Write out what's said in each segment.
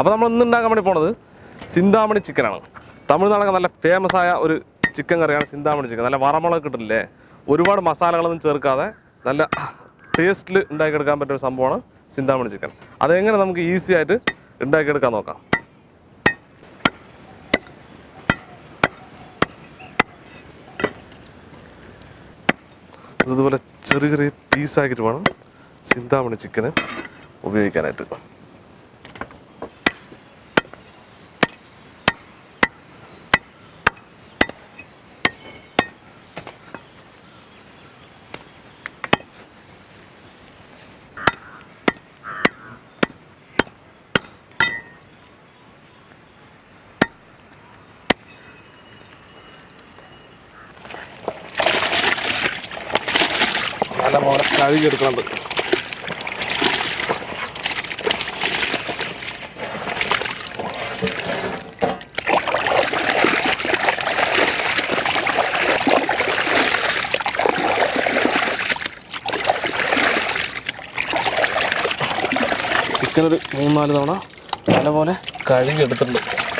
അപ്പോൾ നമ്മൾ ഇന്ന് ഉണ്ടാക്കാൻ വേണ്ടി പോണത് സിന്താമണി ചിക്കനാണ് തമിഴ്നാടൊക്കെ നല്ല ഫേമസ് ആയ ഒരു ചിക്കൻ കറിയാണ് സിന്താമണി ചിക്കൻ നല്ല വറമുളക് കിട്ടില്ലേ ഒരുപാട് മസാലകളൊന്നും ചേർക്കാതെ നല്ല ടേസ്റ്റിൽ ഉണ്ടാക്കിയെടുക്കാൻ പറ്റിയ ഒരു സംഭവമാണ് സിന്താമണി ചിക്കൻ അതെങ്ങനെ നമുക്ക് ഈസി ആയിട്ട് ഉണ്ടാക്കിയെടുക്കാൻ നോക്കാം ഇതുപോലെ ചെറിയ ചെറിയ പീസാക്കിയിട്ട് വേണം സിന്താമണി ചിക്കന് ഉപയോഗിക്കാനായിട്ട് നല്ല പോലെ കഴുകിയെടുക്കുന്നുണ്ട് ചിക്കൻ ഒരു മൂന്നാല് തവണ നല്ലപോലെ കഴുകിയെടുത്തിട്ടുണ്ട്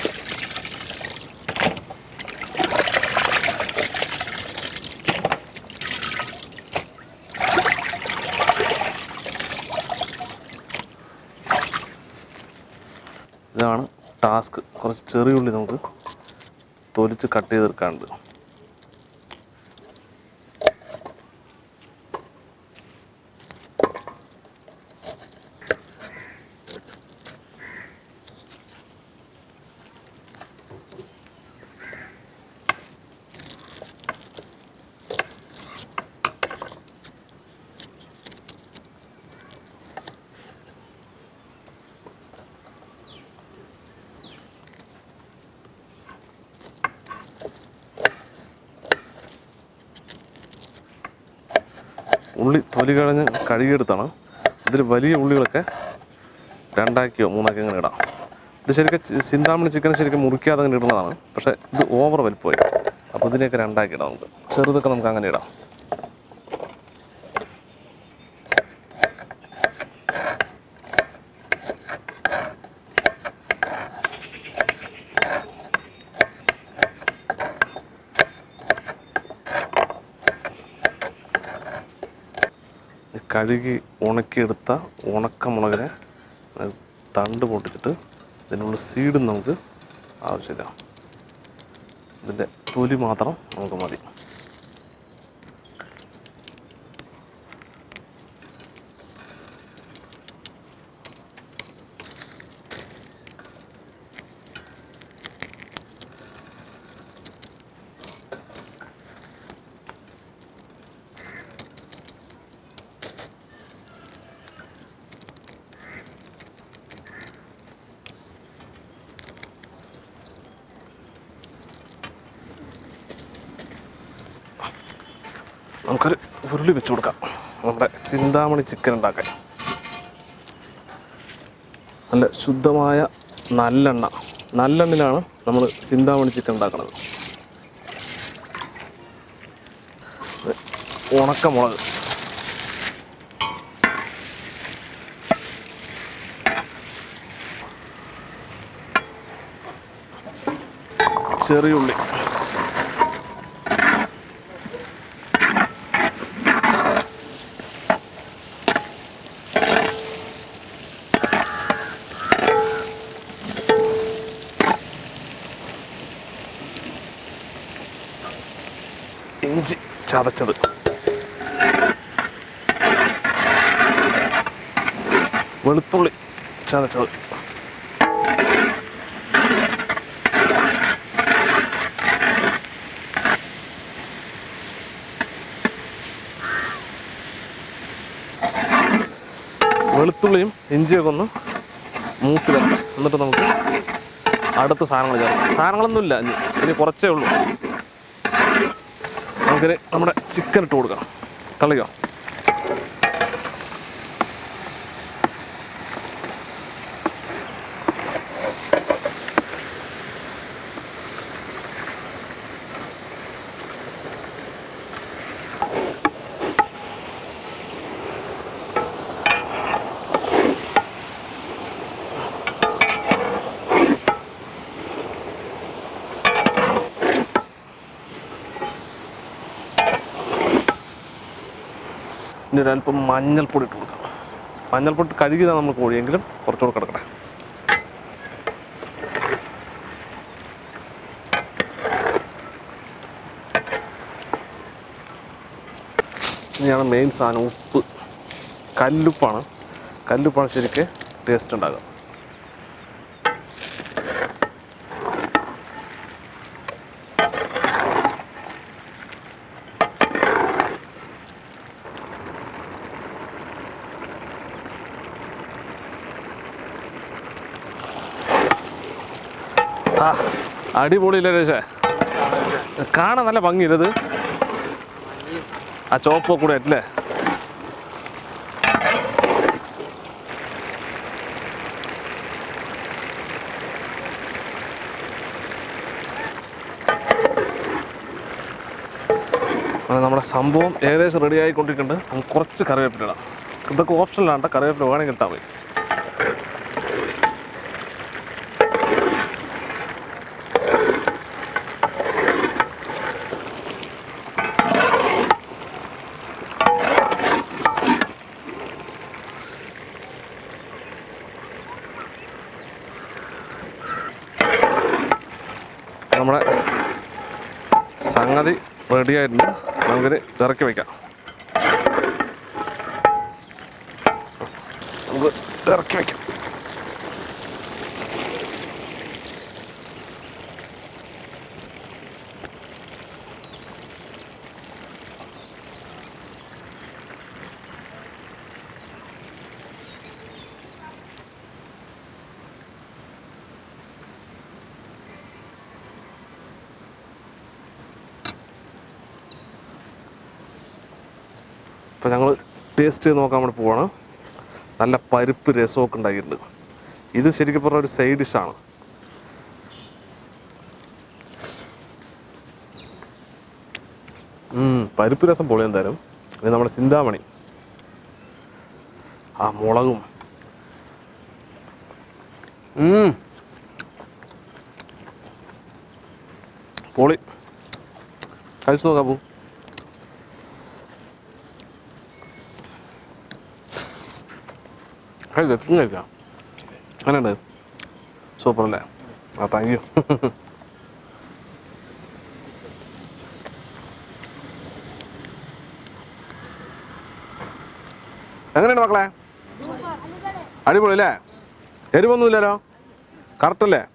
ഇതാണ് ടാസ്ക് കുറച്ച് ചെറിയ ഉള്ളി നമുക്ക് തൊലിച്ച് കട്ട് ചെയ്തെടുക്കാനുണ്ട് ഉള്ളി തൊലി കളഞ്ഞ് കഴുകിയെടുത്താണ് ഇതിൽ വലിയ ഉള്ളികളൊക്കെ രണ്ടാക്കിയോ മൂന്നാക്കിയോ അങ്ങനെ ഇടാം ഇത് ശരിക്കും ചി- ചിന്താമണി ചിക്കൻ ശരിക്കും മുറിക്കാതെ അങ്ങനെ ഇടുന്നതാണ് പക്ഷേ ഇത് ഓവർ വലിപ്പമായി അപ്പോൾ ഇതിനെയൊക്കെ രണ്ടാക്കി ഇടാം നമുക്ക് ചെറുതൊക്കെ നമുക്ക് അങ്ങനെ ഇടാം കഴുകി ഉണക്കിയെടുത്ത ഉണക്കമുളകിനെ അത് തണ്ട് പൊട്ടിച്ചിട്ട് ഇതിനുള്ള സീഡും നമുക്ക് ആവശ്യമില്ല ഇതിൻ്റെ തൊലി മാത്രം നമുക്ക് മതി നമുക്കൊരു ഉരുളി വെച്ച് കൊടുക്കാം നമ്മുടെ ചിന്താമണി ചിക്കൻ ഉണ്ടാക്കാൻ നല്ല ശുദ്ധമായ നല്ലെണ്ണ നല്ലെണ്ണയിലാണ് നമ്മൾ ചിന്താമണി ചിക്കൻ ഉണ്ടാക്കുന്നത് ഉണക്കമുളക് ചെറിയുള്ളി ഇഞ്ചി ചതച്ചത് വെളുത്തുള്ളി ചതച്ചത് വെളുത്തുള്ളിയും ഇഞ്ചിയൊക്കെ ഒന്ന് മൂത്ത് വരണം എന്നിട്ട് നമുക്ക് അടുത്ത സാധനങ്ങൾ ചേർക്കാം സാധനങ്ങളൊന്നുമില്ല ഇനി ഇനി കുറച്ചേ ഉള്ളൂ നമുക്കിനി നമ്മുടെ ചിക്കൻ ഇട്ട് കൊടുക്കാം തള്ളിക്കോ ഇനി ഒരല്പം മഞ്ഞൾപ്പൊടി ഇട്ട് കൊടുക്കാം മഞ്ഞൾപ്പൊടി കഴുകിയതാണ് നമ്മൾ കോഴിയെങ്കിലും കുറച്ചുകൂടെ കിടക്കട്ടെ ഇനിയാണ് മെയിൻ സാധനം ഉപ്പ് കല്ലുപ്പാണ് കല്ലുപ്പാണ് ശരിക്ക് ടേസ്റ്റ് ഉണ്ടാകുക ആ അടിപൊളിയില്ലേ രേഷേ കാണാൻ നല്ല ഭംഗിയില്ലത് ആ ചോപ്പ് കൂടെ അല്ലേ അങ്ങനെ നമ്മുടെ സംഭവം ഏകദേശം റെഡി ആയിക്കൊണ്ടിരിക്കുന്നുണ്ട് നമുക്ക് കുറച്ച് കറിവേപ്പില ഇടാം ഇതൊക്കെ ഓപ്ഷനിലാണ് കറിവേപ്പില വേണമെങ്കിൽ ഇട്ടാൽ മതി നമ്മുടെ സംഗതി റെഡി ആയിട്ടുണ്ട് നമുക്കിത് ഇറക്കി വയ്ക്കാം നമുക്ക് ഇറക്കി വയ്ക്കാം അപ്പോൾ ഞങ്ങൾ ടേസ്റ്റ് ചെയ്ത് നോക്കാൻ വേണ്ടി പോവാണ് നല്ല പരിപ്പ് രസമൊക്കെ ഉണ്ടാക്കിയിട്ടുണ്ട് ഇത് ശരിക്കും പറഞ്ഞ ഒരു സൈഡ് ഡിഷാണ് പരിപ്പ് രസം പൊളി എന്തായാലും ഇത് നമ്മുടെ ചിന്താമണി ആ മുളകും ഉം. പൊളി കഴിച്ചു നോക്കാം പോ കഴിക്കാം ഇപ്പം കഴിക്കാം അങ്ങനെയുണ്ട് സൂപ്പർ അല്ലേ ആ താങ്ക് യു എങ്ങനെയുണ്ട് മക്കളെ അടിപൊളി അല്ലേ എരിവൊന്നുമില്ലല്ലോ കറക്റ്റ് അല്ലേ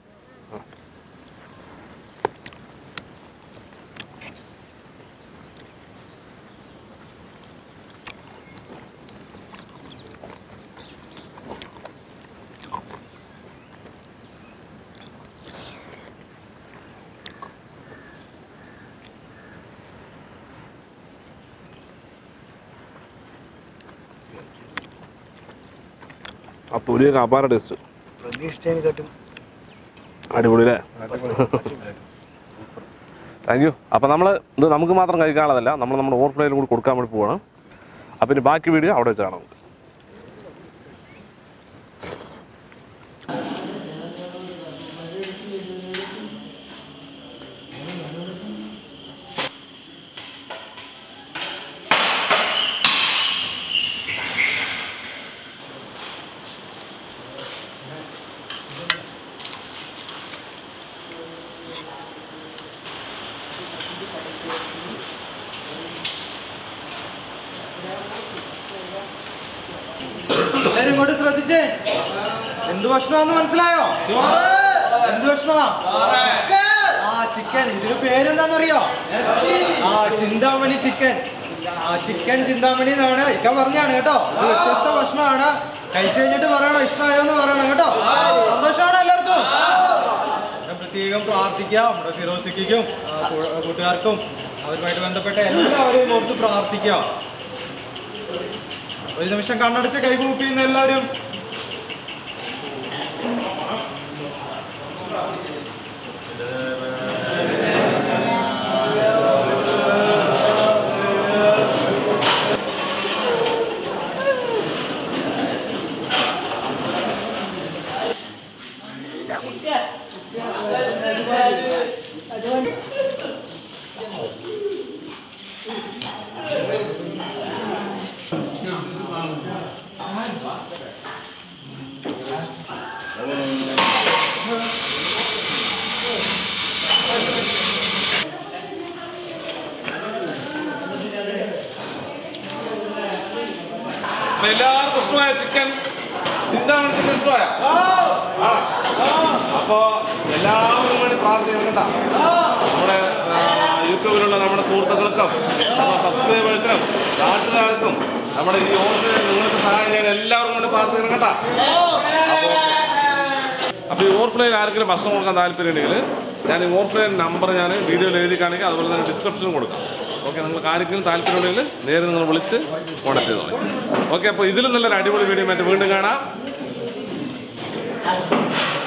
ആ തൊലിയൊക്കെ അപാര ടേസ്റ്റ് പ്രതീക്ഷിച്ചതിന് തട്ടും അടിപൊളി അല്ലേ താങ്ക് യു അപ്പോൾ നമ്മൾ ഇത് നമുക്ക് മാത്രം കഴിക്കാനുള്ളതല്ല നമ്മൾ നമ്മുടെ ഓവർഫ്ലോയിൽ കൂടി കൊടുക്കാൻ വേണ്ടി പോവാണ് അപ്പം ഇനി ബാക്കി വീഡിയോ അവിടെ വെച്ച് കാണാം നമുക്ക് എല്ലാരും ഇങ്ങോട്ട് ശ്രദ്ധിച്ചേ എന്ത് ഭക്ഷണമെന്ന് മനസ്സിലായോ എന്ത് ഭക്ഷണമാ ആ ചിക്കൻ ഇതിന് പേരെന്താണെന്നറിയോ ആ ചിന്താമണി ചിക്കൻ ആ ചിക്കൻ ചിന്താമണി എന്നാണ് ഇക്ക പറഞ്ഞാണ് കേട്ടോ ഇത് വ്യത്യസ്ത ഭക്ഷണമാണ് കഴിച്ചു കഴിഞ്ഞിട്ട് പറയണം ഇഷ്ടമായോ എന്ന് പറയണം കേട്ടോ സന്തോഷമാണോ എല്ലാവർക്കും ഞാൻ പ്രത്യേകം പ്രാർത്ഥിക്കാം നമ്മുടെ ഫിറോസിക്കും ആ, കൂ- കൂട്ടുകാർക്കും അവരുമായിട്ട് ബന്ധപ്പെട്ട എല്ലാവരെയും ഓർത്ത് പ്രാർത്ഥിക്കാം ഒരു നിമിഷം കണ്ണടച്ച് കൈകൂപ്പിന്ന് എല്ലാവരും എല്ലാവർക്കും ഇഷ്ടമായ ചിക്കൻ ചിന്താമണി ചിക്കൻ ഇഷ്ടമായ ആ. അപ്പോ എല്ലാവർക്കും വേണ്ടി പ്രാർത്ഥിക്കണം കേട്ടോ നമ്മുടെ ആ, യൂട്യൂബിലുള്ള നമ്മുടെ സുഹൃത്തുക്കൾക്കും നമ്മുടെ സബ്സ്ക്രൈബേഴ്സിനും നാട്ടുകാർക്കും നമ്മുടെ ഈ ഓർഡർ നിങ്ങൾക്ക് സഹായം ചെയ്യാൻ എല്ലാവർക്കും വേണ്ടി പ്രാർത്ഥിക്കണം കേട്ടോ അപ്പോൾ അപ്പോൾ ഈ ഓവർഫ്ലോയിൽ ആർക്കെങ്കിലും ഭക്ഷണം കൊടുക്കാൻ താല്പര്യമുണ്ടെങ്കിൽ ഞാൻ ഈ ഓവർഫ്ലോയിൽ നമ്പർ ഞാൻ വീഡിയോയിൽ എഴുതി കാണിക്കാം അതുപോലെ തന്നെ ഡിസ്ക്രിപ്ഷനും കൊടുക്കാം ഓക്കെ നിങ്ങൾക്ക് ആർക്കെങ്കിലും താല്പര്യമുണ്ടെങ്കിൽ നേരെ നിങ്ങൾ വിളിച്ച് കോൺടാക്ട് ചെയ്തോളൂ ഓക്കെ അപ്പോൾ ഇതിലും നല്ലൊരു അടിപൊളി വീഡിയോ ആയിട്ട് വീണ്ടും കാണാം